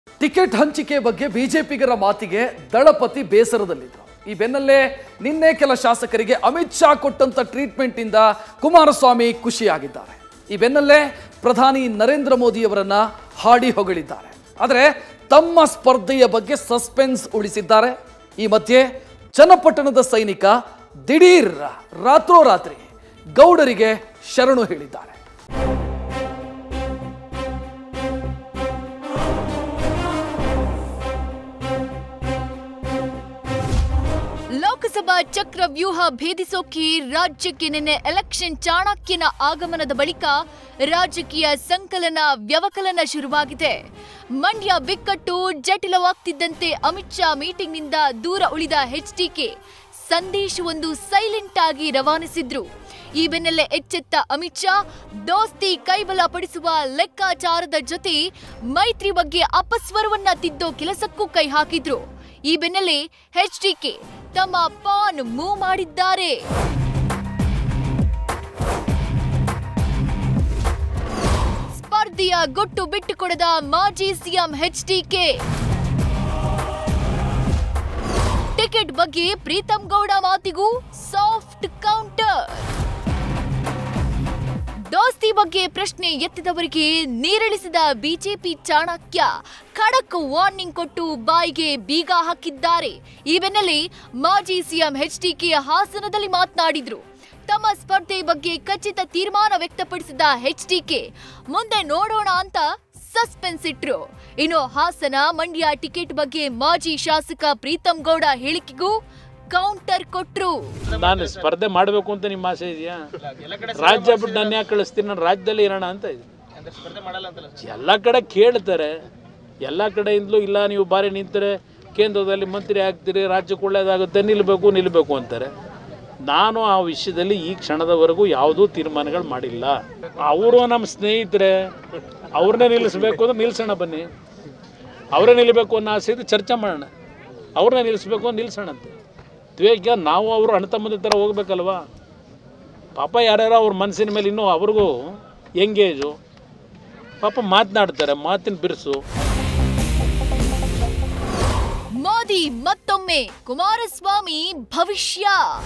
ticket ಹಂಚಿಕೆ ಬಗ್ಗೆ ಬಿಜೆಪಿಗರ ಮಾತಿಗೆ ದಳಪತಿ ಬೇಸರದಲ್ಲಿದ್ರು ಈ ಬೆನ್ನಲ್ಲೇ ನಿನ್ನೆ ಕೆಲ ಶಾಸಕರಿಗೆ ಅಮಿತ್ ಶಾ ಕೊಟ್ಟಂತ ಟ್ರೀಟ್ಮೆಂಟ್ ಇಂದ ಕುಮಾರಸ್ವಾಮಿ ಖುಷಿಯಾಗಿದ್ದಾರೆ ಈ ಬೆನ್ನಲ್ಲೇ ಪ್ರಧಾನಿ ನರೇಂದ್ರ ಮೋದಿಯವರನ್ನ ಹಾಡಿ ಹೊಗಳಿದ್ದಾರೆ ಆದರೆ ತಮ್ಮ ಸ್ಪರ್ಧೆಯ ಬಗ್ಗೆ ಸಸ್ಪೆನ್ಸ್ ಉಳಿಸಿದ್ದಾರೆ ಈ ಮಧ್ಯೆ ಚನ್ನಪಟ್ಟಣದ ಸೈನಿಕ ದಿಢೀರ್ ರಾತ್ರೋರಾತ್ರಿ ಗೌಡರಿಗೆ ಶರಣು ಹೇಳಿದ್ದಾರೆ ಲೋಕಸಭಾ ಚಕ್ರವ್ಯೂಹ ಭೇದಿಸೋಕೆ ರಾಜ್ಯಕ್ಕೆ ನಿನ್ನೆ ಎಲೆಕ್ಷನ್ ಚಾಣಕ್ಯನ ಆಗಮನದ ಬಳಿಕ ರಾಜಕೀಯ ಸಂಕಲನ ವ್ಯವಕಲನ ಶುರುವಾಗಿದೆ ಮಂಡ್ಯ ಬಿಕ್ಕಟ್ಟು ಜಟಿಲವಾಗ್ತಿದ್ದಂತೆ ಅಮಿತ್ ಶಾ ಮೀಟಿಂಗ್ನಿಂದ ದೂರ ಉಳಿದ ಎಚ್ಡಿಕೆ ಸಂದೇಶವೊಂದು ಸೈಲೆಂಟ್ ಆಗಿ ರವಾನಿಸಿದ್ರು ಈ ಬೆನ್ನಲ್ಲೇ ಎಚ್ಚೆತ್ತ ಅಮಿತ್ ಶಾ ದೋಸ್ತಿ ಕೈಬಲ ಪಡಿಸುವ ಲೆಕ್ಕಾಚಾರದ ಜೊತೆ ಮೈತ್ರಿ ಬಗ್ಗೆ ಅಪಸ್ವರವನ್ನ ತಿದ್ದೋ ಕೆಲಸಕ್ಕೂ ಕೈ ಹಾಕಿದ್ರು ಈ ಬೆನ್ನಲ್ಲೇ ಎಚ್ಡಿಕೆ ತಮ್ಮ ಪಾನ್ ಮೂವ್ ಮಾಡಿದ್ದಾರೆ ಸ್ಪರ್ಧೆಯ ಗುಟ್ಟು ಬಿಟ್ಟುಕೊಡದ ಮಾಜಿ ಸಿಎಂ ಎಚ್ಡಿಕೆ ಟಿಕೆಟ್ ಬಗ್ಗೆ ಪ್ರೀತಂ ಗೌಡ ಮಾತಿಗೂ ಸಾಫ್ಟ್ ಕೌಂಟರ್ ದೋಸ್ತಿ ಬಗ್ಗೆ ಪ್ರಶ್ನೆ ಎತ್ತಿದವರಿಗೆ ನೀರಳಿಸಿದ ಬಿಜೆಪಿ ಚಾಣಕ್ಯ ಖಡಕ್ ವಾರ್ನಿಂಗ್ ಕೊಟ್ಟು ಬಾಯಿಗೆ ಬೀಗ ಹಾಕಿದ್ದಾರೆ ಈ ಬೆನ್ನಲ್ಲೇ ಮಾಜಿ ಸಿಎಂ ಎಚ್ಡಿಕೆ ಹಾಸನದಲ್ಲಿ ಮಾತನಾಡಿದ್ರು ತಮ್ಮ ಸ್ಪರ್ಧೆ ಬಗ್ಗೆ ಖಚಿತ ತೀರ್ಮಾನ ವ್ಯಕ್ತಪಡಿಸಿದ ಎಚ್ಡಿಕೆ ಮುಂದೆ ನೋಡೋಣ ಅಂತ ಸಸ್ಪೆನ್ಸ್ ಇಟ್ರು ಇನ್ನು ಹಾಸನ ಮಂಡ್ಯ ಟಿಕೆಟ್ ಬಗ್ಗೆ ಮಾಜಿ ಶಾಸಕ ಪ್ರೀತಂ ಗೌಡ ಹೇಳಿಕೆಗೂ ಕೌಂಟರ್ ಕೊಟ್ರು ನಾನು ಸ್ಪರ್ಧೆ ಮಾಡಬೇಕು ಅಂತ ನಿಮ್ಮ ಆಸೆ ಇದೆಯಾ ರಾಜ್ಯ ಬಿಟ್ಟು ನಾನು ಯಾಕೆ ಕಳಿಸ್ತೀನಿ ನಾನು ರಾಜ್ಯದಲ್ಲಿ ಇರೋಣ ಅಂತ ಇದೆ ಎಲ್ಲ ಕಡೆ ಕೇಳ್ತಾರೆ ಎಲ್ಲ ಕಡೆಯಿಂದಲೂ ಇಲ್ಲ ನೀವು ಬಾರಿ ನಿಂತರೆ ಕೇಂದ್ರದಲ್ಲಿ ಮಂತ್ರಿ ಆಗ್ತೀರಿ ರಾಜ್ಯಕ್ಕೆ ಒಳ್ಳೇದಾಗುತ್ತೆ ನಿಲ್ಲಬೇಕು ನಿಲ್ಲಬೇಕು ಅಂತಾರೆ ನಾನು ಆ ವಿಷಯದಲ್ಲಿ ಈ ಕ್ಷಣದವರೆಗೂ ಯಾವುದೂ ತೀರ್ಮಾನಗಳು ಮಾಡಿಲ್ಲ ಅವರು ನಮ್ಮ ಸ್ನೇಹಿತರೆ ಅವ್ರನ್ನೇ ನಿಲ್ಲಿಸ್ಬೇಕು ಅಂದ್ರೆ ನಿಲ್ಸೋಣ ಬನ್ನಿ ಅವರೇ ನಿಲ್ಲಬೇಕು ಅನ್ನೋ ಆಸೆ ಇದ್ರೆ ಚರ್ಚೆ ಮಾಡೋಣ ಅವ್ರನ್ನೇ ನಿಲ್ಲಿಸ್ಬೇಕು ಅಂತ ನಿಲ್ಸೋಣಂತೆ ದ್ವೇಗ ನಾವು ಅವರು ಅಣ್ಣ ತಮ್ಮದ ಥರ ಹೋಗ್ಬೇಕಲ್ವಾ ಪಾಪ ಯಾರ್ಯಾರೋ ಅವ್ರ ಮನಸ್ಸಿನ ಮೇಲೆ ಇನ್ನೂ ಅವ್ರಿಗೂ ಎಂಗೇಜು ಪಾಪ ಮಾತನಾಡ್ತಾರೆ ಮಾತಿನ ಬಿರುಸು ಮೋದಿ ಮತ್ತೊಮ್ಮೆ ಕುಮಾರಸ್ವಾಮಿ ಭವಿಷ್ಯ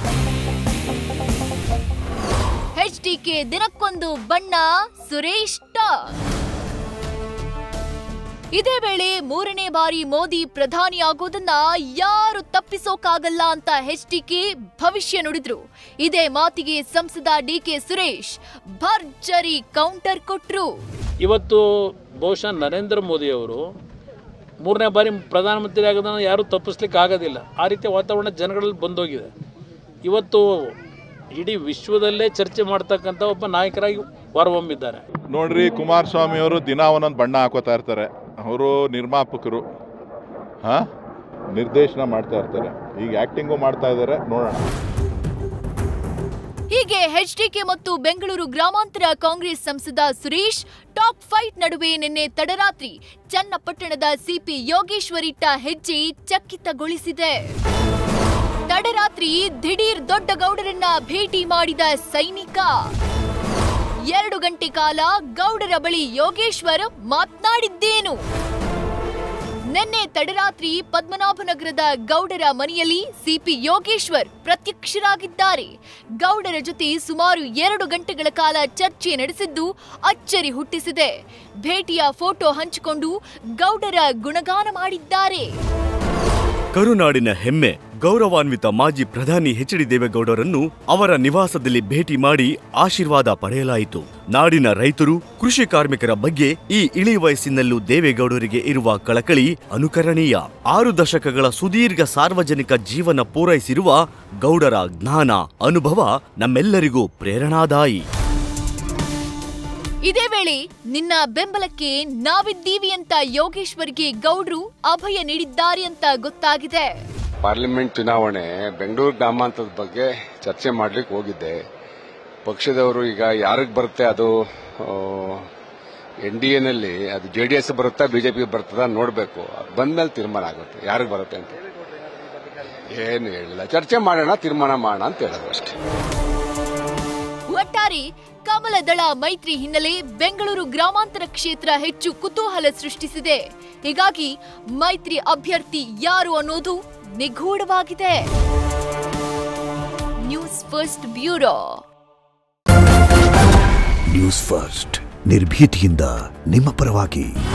ಎಚ್ಡಿಕೆ ದಿನಕ್ಕೊಂದು ಬಣ್ಣ ಸುರೇಶ್ ಟಾರ್ ಇದೇ ವೇಳೆ ಮೂರನೇ ಬಾರಿ ಮೋದಿ ಪ್ರಧಾನಿ ಆಗೋದನ್ನ ಯಾರು ತಪ್ಪಿಸೋಕಾಗಲ್ಲ ಅಂತ ಎಚ್ಡಿಕೆ ಭವಿಷ್ಯ ನುಡಿದ್ರು ಇದೇ ಮಾತಿಗೆ ಸಂಸದ ಡಿಕೆ ಸುರೇಶ್ ಭರ್ಜರಿ ಕೌಂಟರ್ ಕೊಟ್ರು ಇವತ್ತು ಬಹುಶಃ ನರೇಂದ್ರ ಮೋದಿಯವರು ಮೂರನೇ ಬಾರಿ ಪ್ರಧಾನಮಂತ್ರಿ ಆಗೋದನ್ನು ಯಾರೂ ತಪ್ಪಿಸ್ಲಿಕ್ಕೆ ಆಗೋದಿಲ್ಲ ಆ ರೀತಿಯ ವಾತಾವರಣ ಜನಗಳಲ್ಲಿ ಬಂದೋಗಿದೆ ಇವತ್ತು ಇಡೀ ವಿಶ್ವದಲ್ಲೇ ಚರ್ಚೆ ಮಾಡ್ತಕ್ಕಂಥ ಒಬ್ಬ ನಾಯಕರಾಗಿ ಹೊರಹೊಮ್ಮಿದ್ದಾರೆ ನೋಡ್ರಿ ಕುಮಾರಸ್ವಾಮಿ ಅವರು ದಿನ ಒಂದೊಂದು ಬಣ್ಣ ಹಾಕೋತಾ ಇರ್ತಾರೆ ಅವರು ನಿರ್ಮಾಪಕರು ಹಾಂ ನಿರ್ದೇಶನ ಮಾಡ್ತಾ ಇರ್ತಾರೆ ಈಗ ಆ್ಯಕ್ಟಿಂಗು ಮಾಡ್ತಾ ಇದ್ದಾರೆ ನೋಡೋಣ ಹೀಗೆ ಎಚ್ಡಿಕೆ ಮತ್ತು ಬೆಂಗಳೂರು ಗ್ರಾಮಾಂತರ ಕಾಂಗ್ರೆಸ್ ಸಂಸದ ಸುರೇಶ್ ಟಾಪ್ ಫೈಟ್ ನಡುವೆ ನಿನ್ನೆ ತಡರಾತ್ರಿ ಚನ್ನಪಟ್ಟಣದ ಸಿಪಿ ಯೋಗೇಶ್ವರಿಟ್ಟ ಹೆಜ್ಜೆ ಚಕಿತಗೊಳಿಸಿದೆ ತಡರಾತ್ರಿ ದಿಢೀರ್ ದೊಡ್ಡ ಗೌಡರನ್ನ ಭೇಟಿ ಮಾಡಿದ ಸೈನಿಕ ಎರಡು ಗಂಟೆ ಕಾಲ ಗೌಡರ ಬಳಿ ಯೋಗೇಶ್ವರ್ ಮಾತನಾಡಿದ್ದೇನು ನಿನ್ನೆ ತಡರಾತ್ರಿ ಪದ್ಮನಾಭನಗರದ ಗೌಡರ ಮನೆಯಲ್ಲಿ ಸಿಪಿ ಯೋಗೇಶ್ವರ್ ಪ್ರತ್ಯಕ್ಷರಾಗಿದ್ದಾರೆ ಗೌಡರ ಜೊತೆ ಸುಮಾರು ಎರಡು ಗಂಟೆಗಳ ಕಾಲ ಚರ್ಚೆ ನಡೆಸಿದ್ದು ಅಚ್ಚರಿ ಹುಟ್ಟಿಸಿದೆ ಭೇಟಿಯ ಫೋಟೋ ಹಂಚಿಕೊಂಡು ಗೌಡರ ಗುಣಗಾನ ಮಾಡಿದ್ದಾರೆ ಕರುನಾಡಿನ ಹೆಮ್ಮೆ ಗೌರವಾನ್ವಿತ ಮಾಜಿ ಪ್ರಧಾನಿ ಎಚ್ ಡಿ ದೇವೇಗೌಡರನ್ನು ಅವರ ನಿವಾಸದಲ್ಲಿ ಭೇಟಿ ಮಾಡಿ ಆಶೀರ್ವಾದ ಪಡೆಯಲಾಯಿತು ನಾಡಿನ ರೈತರು ಕೃಷಿ ಕಾರ್ಮಿಕರ ಬಗ್ಗೆ ಈ ಇಳಿ ವಯಸ್ಸಿನಲ್ಲೂ ದೇವೇಗೌಡರಿಗೆ ಇರುವ ಕಳಕಳಿ ಅನುಕರಣೀಯ ಆರು ದಶಕಗಳ ಸುದೀರ್ಘ ಸಾರ್ವಜನಿಕ ಜೀವನ ಪೂರೈಸಿರುವ ಗೌಡರ ಜ್ಞಾನ ಅನುಭವ ನಮ್ಮೆಲ್ಲರಿಗೂ ಪ್ರೇರಣಾದಾಯಿ ಇದೇ ವೇಳೆ ನಿನ್ನ ಬೆಂಬಲಕ್ಕೆ ನಾವಿದ್ದೀವಿ ಅಂತ ಯೋಗೇಶ್ವರ್ಗೆ ಗೌಡ್ರು ಅಭಯ ನೀಡಿದ್ದಾರೆ ಅಂತ ಗೊತ್ತಾಗಿದೆ ಪಾರ್ಲಿಮೆಂಟ್ ಚುನಾವಣೆ ಬೆಂಗಳೂರು ಗ್ರಾಮಾಂತರದ ಬಗ್ಗೆ ಚರ್ಚೆ ಮಾಡ್ಲಿಕ್ಕೆ ಹೋಗಿದ್ದೆ ಪಕ್ಷದವರು ಈಗ ಯಾರಿಗೆ ಬರುತ್ತೆ ಅದು ಎನ್ ಡಿ ಎನಲ್ಲಿ ಅದು ಜೆ ಡಿ ಎಸ್ ಬರುತ್ತಾ ಬಿಜೆಪಿ ಬರ್ತದ ನೋಡಬೇಕು ಬಂದ್ಮೇಲೆ ತೀರ್ಮಾನ ಆಗುತ್ತೆ ಯಾರಿಗೆ ಬರುತ್ತೆ ಅಂತ ಏನು ಹೇಳಿಲ್ಲ ಚರ್ಚೆ ಮಾಡೋಣ ತೀರ್ಮಾನ ಮಾಡೋಣ ಅಂತ ಹೇಳೋದು ಅಷ್ಟೇ ಒಟ್ಟಾರೆ ಕಮಲದಳ ಮೈತ್ರಿ ಹಿನ್ನೆಲೆ ಬೆಂಗಳೂರು ಗ್ರಾಮಾಂತರ ಕ್ಷೇತ್ರ ಹೆಚ್ಚು ಕುತೂಹಲ ಸೃಷ್ಟಿಸಿದೆ ಹೀಗಾಗಿ ಮೈತ್ರಿ ಅಭ್ಯರ್ಥಿ ಯಾರು ಅನ್ನೋದು ನಿಗೂಢವಾಗಿದೆ news first bureau news first ನಿರ್ಭೀತಿಯಿಂದ ನಿಮ್ಮ ಪರವಾಗಿ